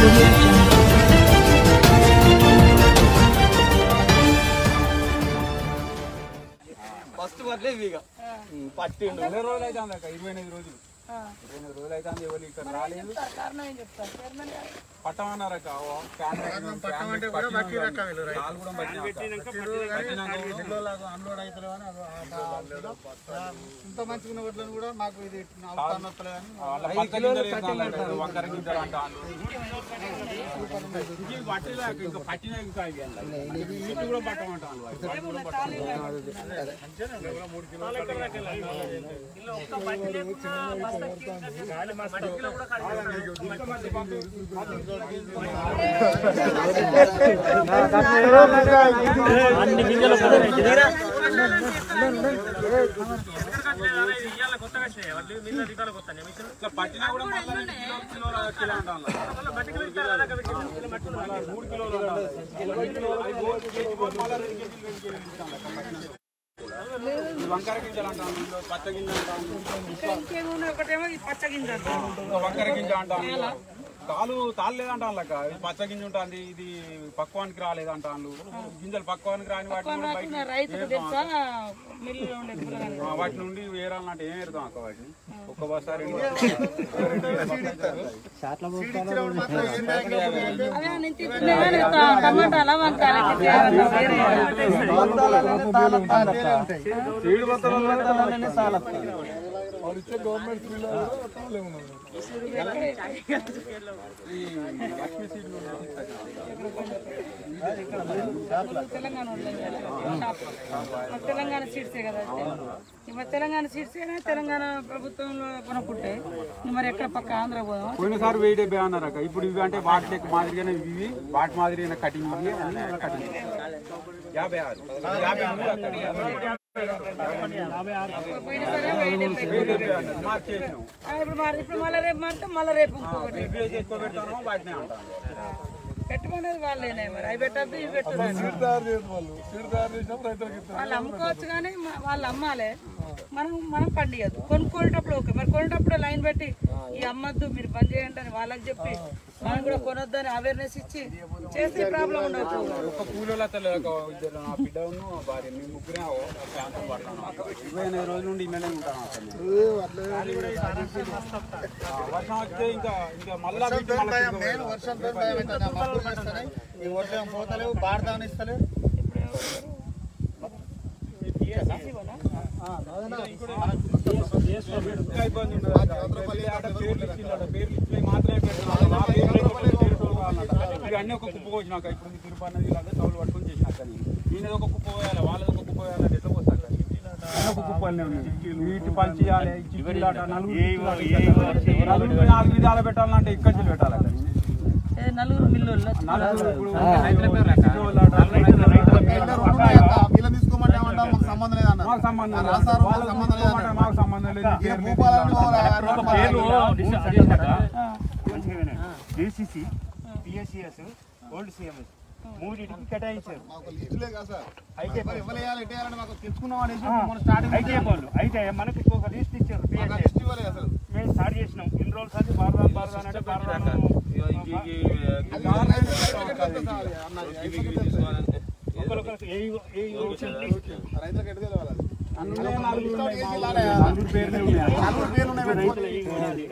audio jungle. First వడ్లే ఇవి ఇక పట్టిండు ఎన్ని రోజులు అయితే అక్క ఇరవై ఎనిమిది రోజులు ఇరవై ఎనిమిది రోజులు అయితే ఎవరు ఇక్కడ రాలేదు పట్టమన్నారు అక్క ఓ ఫ్యాన్ పెట్టినాం, ఫ్యాన్ పెట్టి పట్టినాం కానీ కాలు కూడా పట్టినాం అక్క. పట్టినాక అన్లోడ్ అవుతలేవు అని అది ఆ ఇంత మంచిగా వడ్లను కూడా మాకు ఇది అవసరం వస్తలేదని వాళ్ళ పచ్చ గింజలు వేస్తాను అక్క, వంకర గింజలు అంటాను ఇవి పట్టిలే అక్క, ఇంకా పట్టిన ఇంకా ఇవి అన్న. ఇవి కూడా పట్టమంటాను వాటి కూడా ఇట్లా పట్టినా కూడా మళ్ళీ రెండు కిలోల కిలో అంటాను మూడు కిలోలు అంటాను. ఇరవై కిలోలు, ఐదు రోజులు, కేజీ పోయి మళ్ళీ రెండు కేజీలు, రెండు కేజీలు ఇస్తాను అక్క పట్టిన. ఈ వంకర గింజలు అంటాను ఇందులో పచ్చ గింజలు అంటాను ఇంకేమున్నాయి ఒకటేమో ఈ పచ్చ గింజ అంటారు. ఇంకా వంకర గింజ అంటాను కాలు తాళలేదంటాను లెక్క ఇది పచ్చ గింజ ఉంటుంది ఇది పక్వానికి రాలేదంటాను గింజలు పక్వానికి రాని వాటి కూడా బయట నా రైతుకు తెలుసా మిల్లులో ఉండే పిల్లగాని. ఆ, వాటి నుండి వేరాలంటే ఏం ఏరుతాం అక్క వాటిని ఒక్క బస్తా రెండు బస్తాలు. అదే నేను తింటున్నా కానీ ట- టమాటాలా వంకాయలా సీడ్ బస్తాలు పెట్టాలనే చాలా ఈ లక్ష్మీ సీడ్ నుండి తెలంగాణ వాళ్ళే కదా. షాప్. మరి తెలంగాణ సీడ్సే కదా అయితే. మరి తెలంగాణ సీడ్సే తెలంగాణ ప్రభుత్వంలో కొనుక్కుంటే మరి ఎక్కడ పక్క ఆంధ్ర పోదాం పోయినసారి వెయ్యి డెబ్బై అన్నారు అక్క ఇప్పుడు ఇవి అంటే వాటి లెక్క మాదిరిగానే ఇవి వాటి మాదిరిగానే కటింగ్ ఇవి అన్ని అలా కటింగ్ యాభై ఆరు యాభై మూడు అక్కడ పోయినసారి వెయ్యి డెబ్బై. వెయ్యి డెబ్బై అన్నారు మార్చి చేసినాం ఆ, ఇప్పుడు మరి ఇప్పుడు మళ్ళీ రేపు మారితే మళ్ళీ రేపు ఇంకొకటి ఇవి వేసి ఎక్కువ పెడతాను వాటినే అంటాను పెట్టమనేది వాళ్ళేనే మరి అవి పెట్టద్దు ఇవి పెట్టదు వాళ్ళు అమ్ముకోవచ్చు కానీ మ- వాళ్ళు అమ్మాలే మనం మనం పండియద్దు కొనుక్కోనేటప్పుడు ఓకే మరి కొనేటప్పుడు లైన్ పెట్టి ఈ అమ్మద్దు మీరు బంద్ చేయండి అని వాళ్ళకి చెప్పి మనం కూడా కొనొద్దని అవేర్నెస్ ఇచ్చి చేస్తే ప్రాబ్లం ఉండదు ఒక కూలీల తెలియక ఇద్దరు నా బిడ్డ ఉన్ను భార్య మేము ముగ్గురే ఓ ప్రాంతం పడతాను ఇరవై ఎనిమిది రోజుల నుండి ఇన్ననే ఉంటాను అసలు ఆ, వర్షం వస్తే ఇంకా ఇంకా మళ్ళా వీటి మళ్ళా తిరగబోయేది. నేను వర్షం భయం అవుతుంది మబ్బులు వేస్తున్నాయి ఈ వర్షం పోతలేవు బాడదాని ఇస్తలేవు ఇంకా ఇబ్బంది ఉండదు అక్క. వెళ్ళి ఆడ పేర్లు ఇచ్చిండట. పేర్లు ఇచ్చి మాత్రమే పెడుతున్నాడు. నా పేరు లేకపోతే పేరు చూడాలన్నట. ఇక అన్ని ఒక కుప్ప పోసినాక ఇప్పుడు ఈ తిరుపతి నది ఇలాగే తౌలు పట్టుకొని చేసినాక నేను ఒక కుప్ప పోయాలి వాళ్ళది ఒక కుప్ప పోయాలి ఎట్లా పోస్తాక అన్ని ఒక కుప్పలనే ఉన్నాయి వీటి పంచి ఇవ్వాలి చిక్కులాట నలుగురు చిక్కులాట. నలుగురు నాలుగు విధాలు పెట్టాలంటే ఇక్కడ నుంచి పెట్టాలట ఏ నలుగురు మిల్లుల్లో నలుగురు ఇప్పుడు చిక్కులాట, రైతుల వీళ్ళని తీసుకోమంటే ఏమంటారు మాకు సంబంధం లేదన్నారు మాకు సంబంధం లేదు. రాసారు మాకు వాళ్ళకి సంబంధం తీసుకోమంటే లేదన్నారు మాకు సంబంధం లేదు ఇక పేర్లు భూపాలను డిసిసి పిఎస్సిఎస్ ఓల్డ్ సిఎంఎస్ మూడింటికి కేటాయించారు మాకు లిస్టులే కదా సార్ అయితే మరి ఎవరు వేయాలి ఎటు వేయాలని మాకు తెలుసుకున్నాం అనేసి మనం స్టార్టింగ్ అయితే వాళ్ళు అయితే మనకి ఒక లిస్ట్ ఇచ్చారు మాకు ఆ పిఎస్సిఎస్ లిస్ట్ ఇవ్వలేదు అసలు మేము స్టార్ట్ చేసినాం ఇన్ని రోజులు సార్ బారదాన్ బారదాన్ అంటే బారదాన్ ఒకరికొకరికి ఏ ఏ లిస్ట్ రైతులకు ఎటు తెలియాలి అది? అందులో నలుగురు ఉన్నాయి. నలుగురు పేర్లు ఉన్నాయి. నలుగురు పేర్లు ఉన్నాయి రైతులు ఈ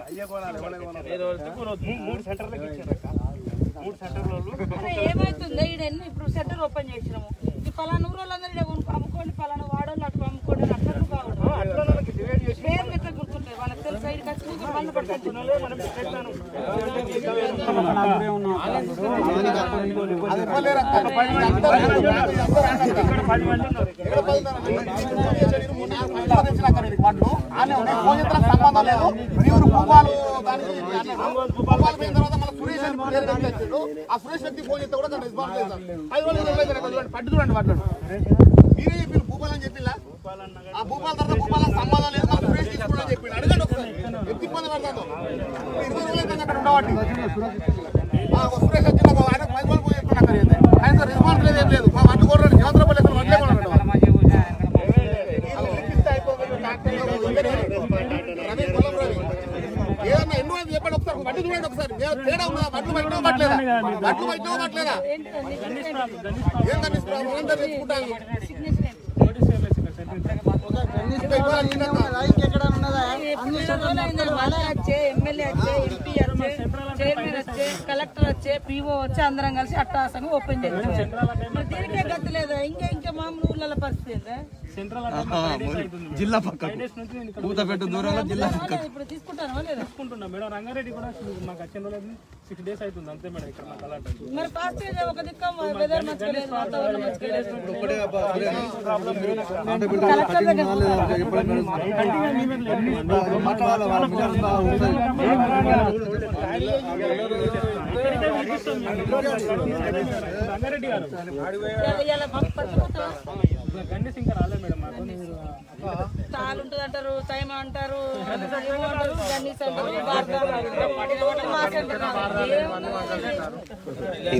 మూ- మూడు సెంటర్లకు ఇచ్చారు అక్క. మూడు సెంటర్ల వాళ్ళు అరే ఏమైతుంది ఈడ ఎన్ని ఇప్పుడు సెంటర్ ఓపెన్ చేసినాము ఈ పలానా ఊరోళ్ళందరూ ఈడ కొనుక్కో అమ్ముకోండి పలానా వాడోళ్ళు అట్లా అమ్ముకోండి అని అట్లా కావడం అట్లా వాళ్ళకి డివైడ్ చేసి పేర్లు ఎట్లా గుర్తుంటాయి వాళ్ళకి తెలుసు ఇక్కడికి వచ్చినాక పనులు పడుతుంది మనం పెట్టాను నలుగురే ఉన్నాం. అది ఇవ్వలేరు అక్క. అందరూ అందరూ ఇక్కడ పది మంది ఉన్నారు ఇక్కడ. ఇక్కడ పది ఉన్నారు. మూడు నాలుగు మంది ఉన్నారు తెచ్చిన అక్కడ వీడికి వడ్లు. ఆనే ఉన్నాయి. ఫోన్ చేస్తే సంబంధం లేదు మీరు భూపాలు దానికి అన్నారు. భూపాలు పోయిన తర్వాత మళ్ళీ సురేష్ అని పేరు పెట్టి వచ్చిండు. ఆ సురేష్ వ్యక్తి ఫోన్ చేస్తే కూడా దాని రెస్పాన్స్ లేదు సార్. పది రోజులు ఇరవై రోజులు ఇక్కడ చూడండి. పట్టు చూడండి వడ్లను. మీరే చెప్పి భూపాల్ అని చెప్పిలా ఆ భూపాల్ తర్వాత భూపాలకు సంబంధం లేదు మాకు సురేష్ తీసుకోండి అని చెప్పిండు అడగండి ఒకసారి ఎంత ఇబ్బంది పడుతుందో ఇరవై రోజులు అయితే అక్కడ ఉండబట్టి ఆ, ఒక సురేష్ వచ్చి నాకు ఆయన పది రోజులు పోయి చెప్పిండు అక్కడ ఏంది. ఆయన రెస్పాన్స్ లేదు ఏం లేదు మా వడ్లు కూడా జాతర పల్లె వడ్లే కొనడం ఏదన్నా ఎన్నో చెప్పండి ఒకసారి వడ్లు చూడండి ఒకసారి ఏ- తేడా ఉన్నదా వడ్లు బయట పట్టలేదా వడ్లు బయట పట్టలేదా ఏం కనీసం ప్రాబ్లం అంతా తెచ్చుకుంటాను ఇంకా ఇవ్వాలి చిన్నగా. ఎమ్మెల్యే వచ్చే ఎంపీ వచ్చే చైర్మన్ వచ్చే కలెక్టర్ వచ్చే పీఓ వచ్చి అందరం కలిసి అట్టాసంగా ఓపెన్ చేస్తాం మరి దీనికే గతి లేదా ఇంకా ఇంకా మామూలు ఊర్ల పరిస్థితి ఏందా? జిల్లా పక్క పూతపెట్టు దూరంలో జిల్లా అదే ఇప్పుడు తీసుకుంటారా లేదా తీసుకుంటున్నాం మేడం రంగారెడ్డి కూడా మాకు వచ్చిన రోజు సిక్స్ డేస్ అవుతుంది అంతే మేడం ఇక్కడ మాకు అలాంటి మరి ఫాస్ట్ ఒక దిక్కు వెదర్ మంచిగా లేదు వాతావరణం మంచిగా లేదు కలెక్టర్ దగ్గర రంగారెడ్డి గారు ఇలా పచ్చిపోతా గండిస్ ఇంకా రాలేదు మేడం మాకు తాలు ఉంటుంది అంటారు టైం అంటారు ఏమో అంటారు గన్నీస్ అంటారు వార్త అంటారు, పడిన మాస్ అంటారు. ఏముంది?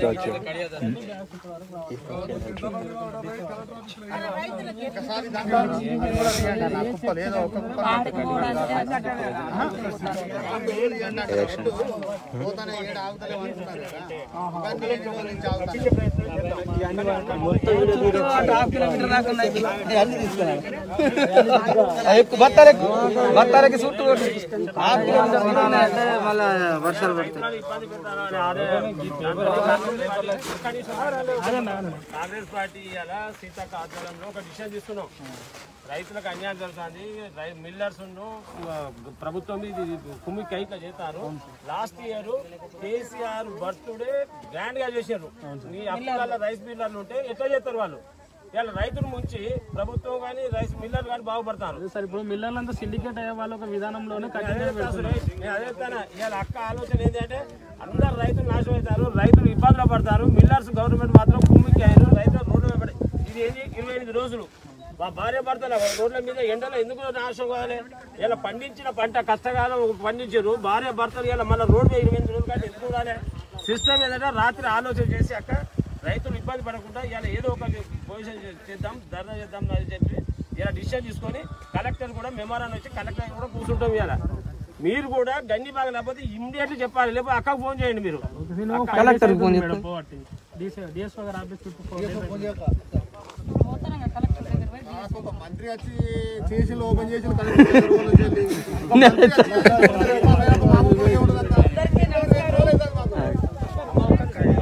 అరే రైతులకి ఒకసారి దాంట్లో నా కుప్పలు ఏదో ఒక కుప్ప ఆడుకోవడానికి కట్టడం. ఏడు ఎండ అంటే వడ్లు పోతానే ఏడు ఆగుతలేవు అంటున్నారు కదా. ఇవన్నీ ఎన్ని రోజుల నుంచి ఆగుతాయి? బత్తాలకి బత్తాలకి చుట్టూ హాఫ్ కిలోమీటర్ అంటే మళ్ళీ వర్షాలు పడతాయి కాంగ్రెస్ పార్టీ ఇవాళ సీతక్క ఆధ్వర్యంలో ఒక డిసిషన్ తీసుకున్నాం రైతులకు అన్యాయం జరుగుతుంది రై- మిల్లర్స్ ఉన్ను, ఆ, ప్రభుత్వం ఇది కుమ్మి కైక చేస్తారు last year KCR birthday grand గా చేశారు మీ అప్పుల రైస్ మిల్లర్లు ఉంటే ఎట్లా చేస్తారు వాళ్ళు ఇవాళ రైతులు ముంచి ప్రభుత్వం కానీ రైస్ మిల్లర్ కానీ బాగుపడతారు సార్ ఇప్పుడు మిల్లర్లంతా సిండికేట్ అయ్యే వాళ్ళ ఒక విధానంలోనే అదే చెప్తా సురేష్. నేను అదే చెప్తానా. ఇవాళ అక్క ఆలోచన ఏంటంటే అందరు రైతులు నాశనం అవుతారు రైతులు ఇబ్బందులు పడతారు మిల్లర్స్ గవర్నమెంట్ మాత్రం కుమ్మికి అయ్యారు రైతులు రోడ్డు మీద పడి ఇది ఏంది ఇరవై ఎనిమిది రోజులు మా భార్య భర్తల రోడ్ల మీద ఎండలో ఎందుకు నాశనం కావాలి ఇలా పండించిన పంట కష్టకాలం పండించారు భార్య భర్తలు ఇలా మళ్ళీ రోడ్డు మీద ఇరవై ఎనిమిది రోజులు కంటే ఎందుకు కావాలి సిస్టమ్ ఏంటంటే రాత్రి ఆలోచన చేసి అక్క రైతులు ఇబ్బంది పడకుండా ఇలా ఏదో ఒక పొజిషన్ చేద్దాం ధర్నా చేద్దాం అని చెప్పి ఇలా డిసిషన్ తీసుకొని కలెక్టర్ కూడా మెమోరాన్ని వచ్చి కలెక్టర్ కూడా కూర్చుంటాం ఇలా మీరు కూడా గన్ని బాగా లేకపోతే ఇమ్మీడియట్లీ చెప్పాలి లేకపోతే అక్కకు ఫోన్ చేయండి మీరు కలెక్టర్ ఫోన్ మేడం పోవట్టి డిఎస్ఓ గారు ఆఫీస్ చుట్టూ ఫోన్ పోతానంగా కలెక్టర్ దగ్గర పోయి నాకు ఒక మంత్రి వచ్చి చేసి ఓపెన్ చేసి కలెక్టర్ దగ్గర రోజులు వచ్చి ఒక మంత్రి వచ్చి మామూలు రోజే ఉండదు అక్క. అందరికీ నమస్కారం రోజులు అవుతుంది మాకు.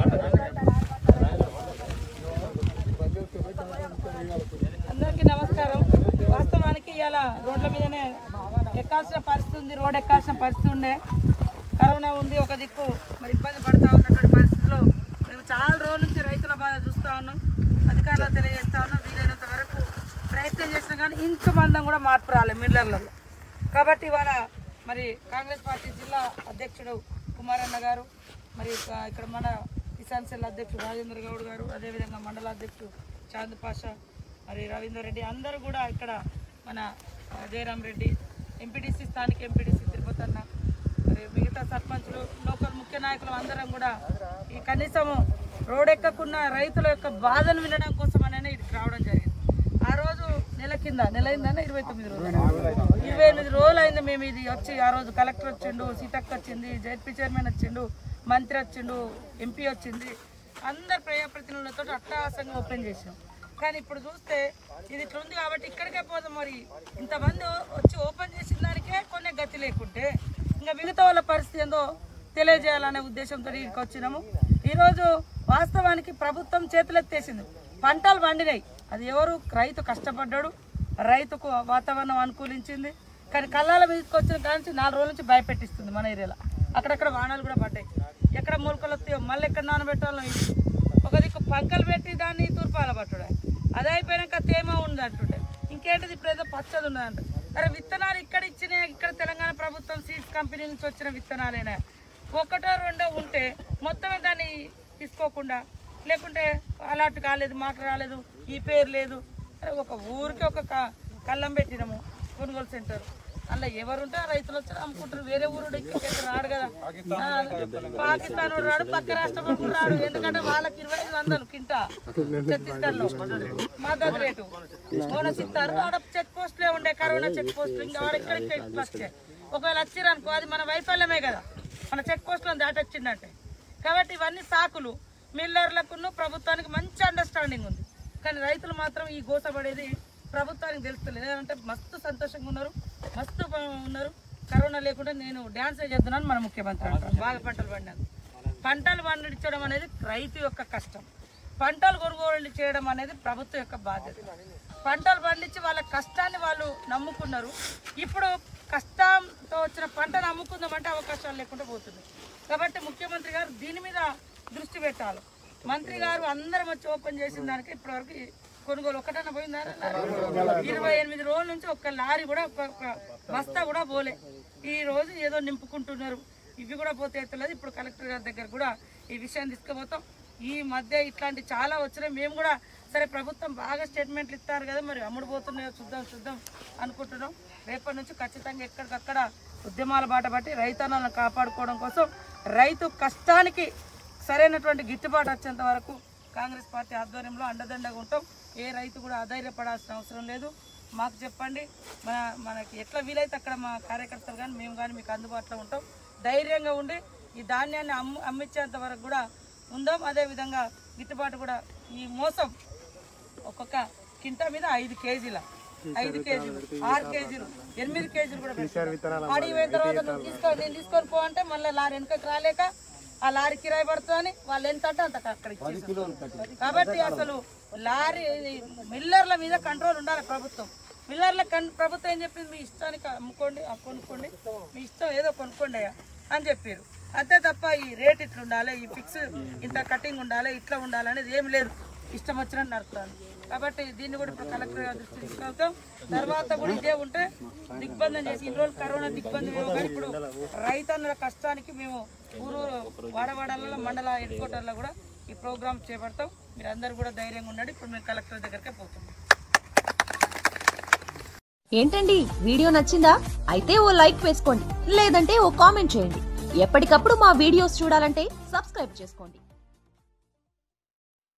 అందరికీ నమస్కారం వాస్తవానికి ఇవాళ రోడ్ల మీదనే ఎక్కాల్సిన పరిస్థితి ఉంది రోడ్ ఎక్కాల్సిన పరిస్థితి ఉండే కరోనా ఉంది ఒక దిక్కు మరి ఇబ్బంది పడతా ఉన్నటువంటి పరిస్థితిలో మేము చాలా రోజుల నుంచి రైతుల బాధ చూస్తూ ఉన్నాం అధికారులు తెలియజేస్తా ఉన్నాం వీలైనంత వరకు ప్రయత్నం చేసినా కానీ ఇంచు మందం కూడా మార్పు రాలేదు మిల్లర్లలో కాబట్టి ఇవాళ మరి కాంగ్రెస్ పార్టీ జిల్లా అధ్యక్షుడు కుమారన్న గారు మరి ఇక- ఇక్కడ మన కిసాన్ సెల్ అధ్యక్షుడు రాజేంద్ర గౌడ్ గారు అదేవిధంగా మండల అధ్యక్షుడు చాంద్ పాషా మరి రవీందర్ రెడ్డి అందరూ కూడా ఇక్కడ మన ఆ, జయరాం రెడ్డి ఎంపీటీసీ స్థానిక ఎంపీటీసీ తిరుపతి అన్న మరి మిగతా సర్పంచులు లోకల్ ముఖ్య నాయకులు అందరం కూడా ఈ కనీసం రోడ్ ఎక్కకున్న రైతుల యొక్క బాధను వినడం కోసమనే ఇక్కడికి రావడం జరిగింది ఆ రోజు నెల కింద నెల అయిందన్న ఇరవై తొమ్మిది రోజులు ఇరవై ఎనిమిది రోజులు అయింది మేము ఇది వచ్చి ఆ రోజు కలెక్టర్ వచ్చిండు సీతక్క వచ్చింది జెడ్పీ చైర్మన్ వచ్చిండు మంత్రి వచ్చిండు ఎంపీ వచ్చింది అందరు ప్రజాప్రతినిధులతో అట్టహాసంగా ఓపెన్ చేసాం కానీ ఇప్పుడు చూస్తే ఇది ఇట్లా ఉంది కాబట్టి ఇక్కడికే పోదాం మరి ఇంతమంది వచ్చి ఓపెన్ చేసిన దానికే కొన్ని గతి లేకుంటే ఇంకా మిగతా వాళ్ళ పరిస్థితి ఏందో తెలియజేయాలనే ఉద్దేశంతో ఇక్కడికి వచ్చినాము ఈరోజు వాస్తవానికి ప్రభుత్వం చేతులెత్తేసింది పంటలు పండినాయి అది ఎవరు రైతు కష్టపడ్డాడు రైతుకు వాతావరణం అనుకూలించింది కానీ కళ్ళాల మీదకి వచ్చిన కాడ నుంచి నాలుగు రోజుల నుంచి భయపెట్టిస్తుంది మన ఏరియాలో అక్కడక్కడ వాహనాలు కూడా పడ్డాయి ఎక్కడ మూలకలు వస్తాయో మళ్ళీ ఎక్కడ నానబెట్టాలో ఇది. ఒక దిక్కు పంకలు పెట్టి దాన్ని తూర్పాల పట్టుడే అది అయిపోయాక తేమ ఉంది అంటుండే ఇంకేంటిది ఇప్పుడు ఏదో పచ్చది ఉన్నదంట అరే విత్తనాలు ఇక్కడ ఇచ్చిన ఇక్కడ తెలంగాణ ప్రభుత్వం సీడ్స్ కంపెనీ నుంచి వచ్చిన విత్తనాలేనా ఒకటో రెండో ఉంటే మొత్తం దాన్ని తీసుకోకుండా లేకుంటే అలాంటి కాలేదు మాకు రాలేదు ఈ పేరు లేదు అరే ఒక ఊరికి ఒక క- కళ్ళం పెట్టినాము కొనుగోలు సెంటర్ అలా ఎవరుంటే ఆ రైతులు వచ్చి అమ్ముకుంటారు వేరే ఊరు ఇక్కడికి రాడు కదా ఆ, పాకిస్తాన్ వాడు రాడు పక్క రాష్ట్రం వాడు కూడా రాడు ఎందుకంటే వాళ్ళకి ఇరవై ఐదు వందలు కింటా ఛత్తీస్గఢ్ లో మద్దతు రేటు బోనస్ ఇస్తారు ఆడ చెక్ పోస్ట్లే ఉండే కరోనా చెక్ పోస్ట్ ఇంకా ఆడ ఇక్కడ ఇక్కడ వచ్చాయి ఒకవేళ వచ్చారు అనుకో అది మన వైఫల్యమే కదా మన చెక్ పోస్టులను దాటొచ్చిందంటే కాబట్టి ఇవన్నీ సాకులు మిల్లర్లకును ప్రభుత్వానికి మంచి అండర్స్టాండింగ్ ఉంది కానీ రైతులు మాత్రం ఈ గోసపడేది ప్రభుత్వానికి తెలుస్తలేదు ఏదంటే మస్తు సంతోషంగా ఉన్నారు మస్తు బా- ఉన్నారు కరోనా లేకుండా నేను డ్యాన్స్ చేస్తున్నాను మన ముఖ్యమంత్రి అంటారు బాగా పంటలు పండినాను పంటలు పండించడం అనేది రైతు యొక్క కష్టం పంటలు కొనుగోలు చేయడం అనేది ప్రభుత్వం యొక్క బాధ్యత పంటలు పండించి వాళ్ళ కష్టాన్ని వాళ్ళు నమ్ముకున్నారు ఇప్పుడు కష్టంతో వచ్చిన పంటను అమ్ముకుందామంటే అవకాశాలు లేకుండా పోతుంది కాబట్టి ముఖ్యమంత్రి గారు దీని మీద దృష్టి పెట్టాలి మంత్రి గారు అందరం వచ్చి ఓపెన్ చేసిన దానికి ఇప్పటివరకు కొనుగోలు ఒకటన్నా పోయిందా ఇరవై ఎనిమిది రోజుల నుంచి ఒక్క లారీ కూడా ఒక్క ఒక్క బస్తా కూడా పోలే ఈ రోజు ఏదో నింపుకుంటున్నారు ఇవి కూడా పోతే ఎత్తలేదు ఇప్పుడు కలెక్టర్ గారి దగ్గర కూడా ఈ విషయం తీసుకుపోతాం ఈ మధ్య ఇట్లాంటి చాలా వచ్చినాయి మేము కూడా సరే ప్రభుత్వం బాగా స్టేట్మెంట్లు ఇస్తారు కదా మరి అమ్ముడు పోతున్నాయో చూద్దాం చూద్దాం అనుకుంటున్నాం రేపటి నుంచి ఖచ్చితంగా ఎక్కడికక్కడ ఉద్యమాల బాట పట్టి రైతన్నలను కాపాడుకోవడం కోసం రైతు కష్టానికి సరైనటువంటి గిట్టుబాటు వచ్చేంత వరకు కాంగ్రెస్ పార్టీ ఆధ్వర్యంలో అండదండగా ఉంటాం ఏ రైతు కూడా అధైర్యపడాల్సిన అవసరం లేదు మాకు చెప్పండి మన మనకి ఎట్లా వీలైతే అక్కడ మా కార్యకర్తలు కానీ మేము కానీ మీకు అందుబాటులో ఉంటాం ధైర్యంగా ఉండి ఈ ధాన్యాన్ని అమ్ము అమ్మించేంత వరకు కూడా ఉందాం అదేవిధంగా గిట్టుబాటు కూడా ఈ మోసం ఒక్కొక్క కింటా మీద ఐదు కేజీల ఐదు కేజీలు ఆరు కేజీలు ఎనిమిది కేజీలు కూడా పెడుతున్నారు. ఆడికి పోయిన తర్వాత నువ్వు తీసుకో నేను తీసుకొని పో అంటే మళ్ళీ లారీ వెనకకి రాలేక ఆ లారీ కిరాయి పడుతుందని వాళ్ళు ఎంత అంటే అంత అక్కడ ఇచ్చేసారు. కాబట్టి అసలు లారీ ఇది మిల్లర్ల మీద కంట్రోల్ ఉండాలి ప్రభుత్వం మిల్లర్ల కన్ ప్రభుత్వం ఏం చెప్పింది మీ ఇష్టానికి అమ్ముకోండి ఆ కొనుక్కోండి మీ ఇష్టం ఏదో కొనుక్కోండి అయ్యా అని చెప్పారు అంతే తప్ప ఈ రేట్ ఇట్లా ఉండాలి ఈ ఫిక్స్ ఇంత కటింగ్ ఉండాలి ఇట్లా ఉండాలి అనేది ఏం లేదు ఇష్టం వచ్చినట్టు నడుపుతాను కాబట్టి దీన్ని కూడా ఇప్పుడు కలెక్టర్ గారి దృష్టికి తీసుకెళ్తాం తర్వాత కూడా ఇదే ఉంటే దిగ్బంధం చేసి ఇన్ని రోజులు కరోనా దిగ్బంధం ఏమో కానీ ఇప్పుడు రైతన్నుల కష్టానికి మేము ఊరు వాడవాడలలో మండల హెడ్ క్వార్టర్లో కూడా ఈ ప్రోగ్రామ్ చేపడతాం మీరు అందరు కూడా ధైర్యంగా ఉండండి ఇప్పుడు మేము కలెక్టర్ దగ్గరికే పోతున్నాం ఏంటండి వీడియో నచ్చిందా అయితే ఓ లైక్ వేసుకోండి లేదంటే ఓ కామెంట్ చేయండి ఎప్పటికప్పుడు మా వీడియోస్ చూడాలంటే సబ్స్క్రైబ్ చేసుకోండి